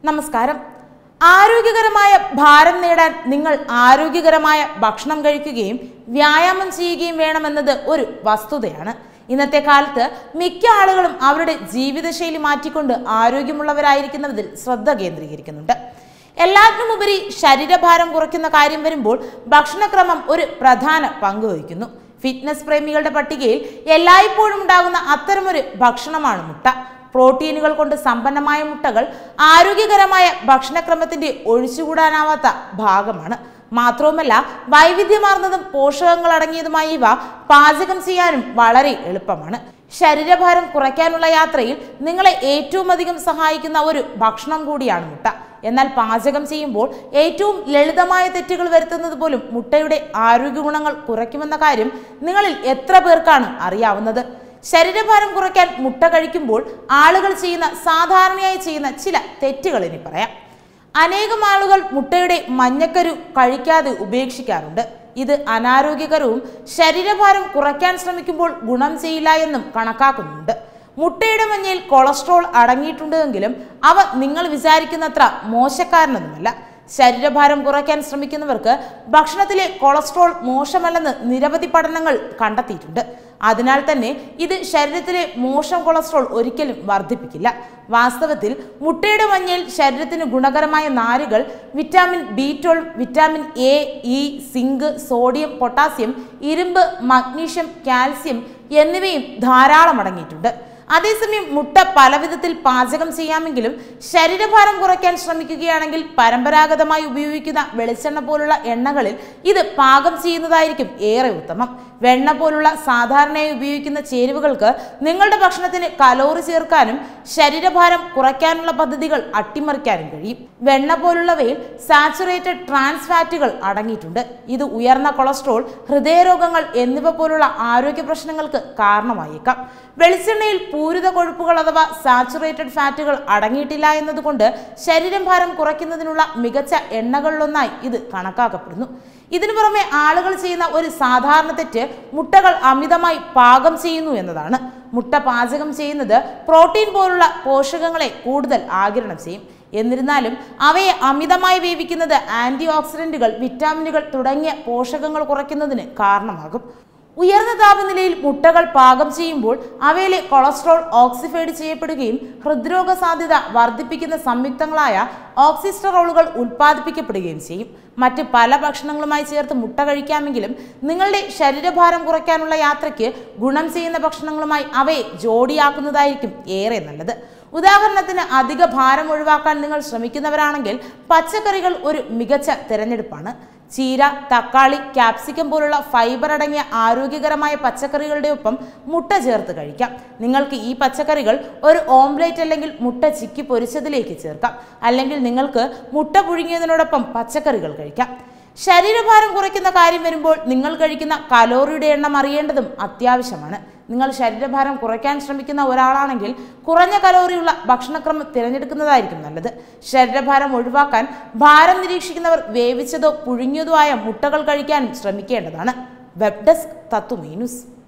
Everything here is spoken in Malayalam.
നമസ്കാരം ആരോഗ്യകരമായ ഭാരം നേടാൻ നിങ്ങൾ ആരോഗ്യകരമായ ഭക്ഷണം കഴിക്കുകയും വ്യായാമം ചെയ്യുകയും വേണമെന്നത് ഒരു വസ്തുതയാണ് ഇന്നത്തെ കാലത്ത് മിക്ക ആളുകളും അവരുടെ ജീവിതശൈലി മാറ്റിക്കൊണ്ട് ആരോഗ്യമുള്ളവരായിരിക്കുന്നതിൽ ശ്രദ്ധ കേന്ദ്രീകരിക്കുന്നുണ്ട് എല്ലാത്തിനുമുപരി ശരീരഭാരം കുറയ്ക്കുന്ന കാര്യം വരുമ്പോൾ ഭക്ഷണക്രമം ഒരു പ്രധാന പങ്ക് വഹിക്കുന്നു ഫിറ്റ്നസ് പ്രേമികളുടെ പട്ടികയിൽ എല്ലായ്പ്പോഴും ഉണ്ടാകുന്ന അത്തരമൊരു ഭക്ഷണമാണ് മുട്ട പ്രോട്ടീനുകൾ കൊണ്ട് സമ്പന്നമായ മുട്ടകൾ ആരോഗ്യകരമായ ഭക്ഷണക്രമത്തിന്റെ ഒഴിച്ചുകൂടാനാവാത്ത ഭാഗമാണ് മാത്രവുമല്ല വൈവിധ്യമാർന്നതും പോഷകങ്ങൾ അടങ്ങിയതുമായ ഇവ പാചകം ചെയ്യാനും വളരെ എളുപ്പമാണ് ശരീരഭാരം കുറയ്ക്കാനുള്ള യാത്രയിൽ നിങ്ങളെ ഏറ്റവും അധികം സഹായിക്കുന്ന ഒരു ഭക്ഷണം കൂടിയാണ് മുട്ട എന്നാൽ പാചകം ചെയ്യുമ്പോൾ ഏറ്റവും ലളിതമായ തെറ്റുകൾ വരുത്തുന്നത് പോലും മുട്ടയുടെ ആരോഗ്യ ഗുണങ്ങൾ കുറയ്ക്കുമെന്ന കാര്യം നിങ്ങളിൽ എത്ര പേർക്കാണ് അറിയാവുന്നത് ശരീരഭാരം കുറയ്ക്കാൻ മുട്ട കഴിക്കുമ്പോൾ ആളുകൾ ചെയ്യുന്ന സാധാരണയായി ചെയ്യുന്ന ചില തെറ്റുകൾ ഇനി പറയാം അനേകം ആളുകൾ മുട്ടയുടെ മഞ്ഞക്കരു കഴിക്കാതെ ഉപേക്ഷിക്കാറുണ്ട് ഇത് അനാരോഗ്യകരവും ശരീരഭാരം കുറയ്ക്കാൻ ശ്രമിക്കുമ്പോൾ ഗുണം ചെയ്യില്ല എന്നും കണക്കാക്കുന്നുണ്ട് മുട്ടയുടെ മഞ്ഞയിൽ കൊളസ്ട്രോൾ അടങ്ങിയിട്ടുണ്ടെങ്കിലും അവ നിങ്ങൾ വിചാരിക്കുന്നത്ര മോശക്കാരനൊന്നുമല്ല ശരീരഭാരം കുറയ്ക്കാൻ ശ്രമിക്കുന്നവർക്ക് ഭക്ഷണത്തിലെ കൊളസ്ട്രോൾ മോശമല്ലെന്ന് നിരവധി പഠനങ്ങൾ കണ്ടെത്തിയിട്ടുണ്ട് അതിനാൽ തന്നെ ഇത് ശരീരത്തിലെ മോശം കൊളസ്ട്രോൾ ഒരിക്കലും വർദ്ധിപ്പിക്കില്ല വാസ്തവത്തിൽ മുട്ടയുടെ മഞ്ഞയിൽ ശരീരത്തിന് ഗുണകരമായ നാരുകൾ vitamin B twelve vitamin A E zinc sodium potassium ഇരുമ്പ് മഗ്നീഷ്യം കാൽസ്യം എന്നിവയും ധാരാളം അടങ്ങിയിട്ടുണ്ട് അതേസമയം മുട്ട പലവിധത്തിൽ പാചകം ചെയ്യാമെങ്കിലും ശരീരഭാരം കുറയ്ക്കാൻ ശ്രമിക്കുകയാണെങ്കിൽ പരമ്പരാഗതമായി ഉപയോഗിക്കുന്ന വെളിച്ചെണ്ണ പോലുള്ള എണ്ണകളിൽ ഇത് പാകം ചെയ്യുന്നതായിരിക്കും ഏറെ ഉത്തമം വെണ്ണ പോലുള്ള സാധാരണയായി ഉപയോഗിക്കുന്ന ചേരുവകൾക്ക് നിങ്ങളുടെ ഭക്ഷണത്തിന് കലോറി ചേർക്കാനും ശരീരഭാരം കുറയ്ക്കാനുള്ള പദ്ധതികൾ അട്ടിമറിക്കാനും കഴിയും വെണ്ണ പോലുള്ളവയിൽ സാച്ചുറേറ്റഡ് ട്രാൻസ് ഫാറ്റുകൾ അടങ്ങിയിട്ടുണ്ട് ഇത് ഉയർന്ന കൊളസ്ട്രോൾ ഹൃദയരോഗങ്ങൾ എന്നിവ പോലുള്ള ആരോഗ്യ പ്രശ്നങ്ങൾക്ക് കാരണമായേക്കാം വെളിച്ചെണ്ണയിൽ പൂരിത കൊഴുപ്പുകൾ അഥവാ സാച്ചുറേറ്റഡ് ഫാറ്റുകൾ അടങ്ങിയിട്ടില്ല എന്നതുകൊണ്ട് ശരീരം ഭാരം കുറയ്ക്കുന്നതിനുള്ള മികച്ച എണ്ണകളിലൊന്നായി ഇത് കണക്കാക്കപ്പെടുന്നു ഇതിനു പുറമെ ആളുകൾ ചെയ്യുന്ന ഒരു സാധാരണ തെറ്റ് മുട്ടകൾ അമിതമായി പാകം ചെയ്യുന്നു എന്നതാണ് മുട്ട പാചകം ചെയ്യുന്നത് പ്രോട്ടീൻ പോലുള്ള പോഷകങ്ങളെ കൂടുതൽ ആഗിരണം ചെയ്യും എന്നിരുന്നാലും അവയെ അമിതമായി വേവിക്കുന്നത് ആന്റി ഓക്സിഡന്റുകൾ വിറ്റാമിനുകൾ തുടങ്ങിയ പോഷകങ്ങൾ കുറയ്ക്കുന്നതിന് കാരണമാകും ഉയർന്ന താപനിലയിൽ മുട്ടകൾ പാകം ചെയ്യുമ്പോൾ അവയിലെ കൊളസ്ട്രോൾ ഓക്സിഫൈഡ് ചെയ്യപ്പെടുകയും ഹൃദ്രോഗ സാധ്യത വർദ്ധിപ്പിക്കുന്ന സംയുക്തങ്ങളായ ഓക്സിസ്റ്ററോളുകൾ ഉൽപ്പാദിപ്പിക്കപ്പെടുകയും ചെയ്യും മറ്റ് പല ഭക്ഷണങ്ങളുമായി ചേർത്ത് മുട്ട കഴിക്കാമെങ്കിലും നിങ്ങളുടെ ശരീരഭാരം കുറയ്ക്കാനുള്ള യാത്രയ്ക്ക് ഗുണം ചെയ്യുന്ന ഭക്ഷണങ്ങളുമായി അവയെ ജോഡിയാക്കുന്നതായിരിക്കും ഏറെ നല്ലത് ഉദാഹരണത്തിന് അധിക ഭാരം ഒഴിവാക്കാൻ നിങ്ങൾ ശ്രമിക്കുന്നവരാണെങ്കിൽ പച്ചക്കറികൾ ഒരു മികച്ച തിരഞ്ഞെടുപ്പാണ് ചീര തക്കാളി ക്യാപ്സിക്കം പോലുള്ള ഫൈബർ അടങ്ങിയ ആരോഗ്യകരമായ പച്ചക്കറികളുടെ ഒപ്പം മുട്ട ചേർത്ത് കഴിക്കാം നിങ്ങൾക്ക് ഈ പച്ചക്കറികൾ ഒരു ഓംലേറ്റ് അല്ലെങ്കിൽ മുട്ട ചിക്കി പൊരിച്ചതിലേക്ക് ചേർക്കാം അല്ലെങ്കിൽ നിങ്ങൾക്ക് മുട്ട പുഴുങ്ങിയതിനോടൊപ്പം പച്ചക്കറികൾ കഴിക്കാം ശരീരഭാരം കുറയ്ക്കുന്ന കാര്യം വരുമ്പോൾ നിങ്ങൾ കഴിക്കുന്ന കലോറിയുടെ എണ്ണം അറിയേണ്ടതും അത്യാവശ്യമാണ് നിങ്ങൾ ശരീരഭാരം കുറയ്ക്കാൻ ശ്രമിക്കുന്ന ഒരാളാണെങ്കിൽ കുറഞ്ഞ കലോറിയുള്ള ഭക്ഷണക്രമം തിരഞ്ഞെടുക്കുന്നതായിരിക്കും നല്ലത് ശരീരഭാരം ഒഴിവാക്കാൻ ഭാരം നിരീക്ഷിക്കുന്നവർ വേവിച്ചതോ പുഴുങ്ങിയതോ ആയ മുട്ടകൾ കഴിക്കാനും ശ്രമിക്കേണ്ടതാണ് വെബ് ഡെസ്ക് തത്വമീ ന്യൂസ്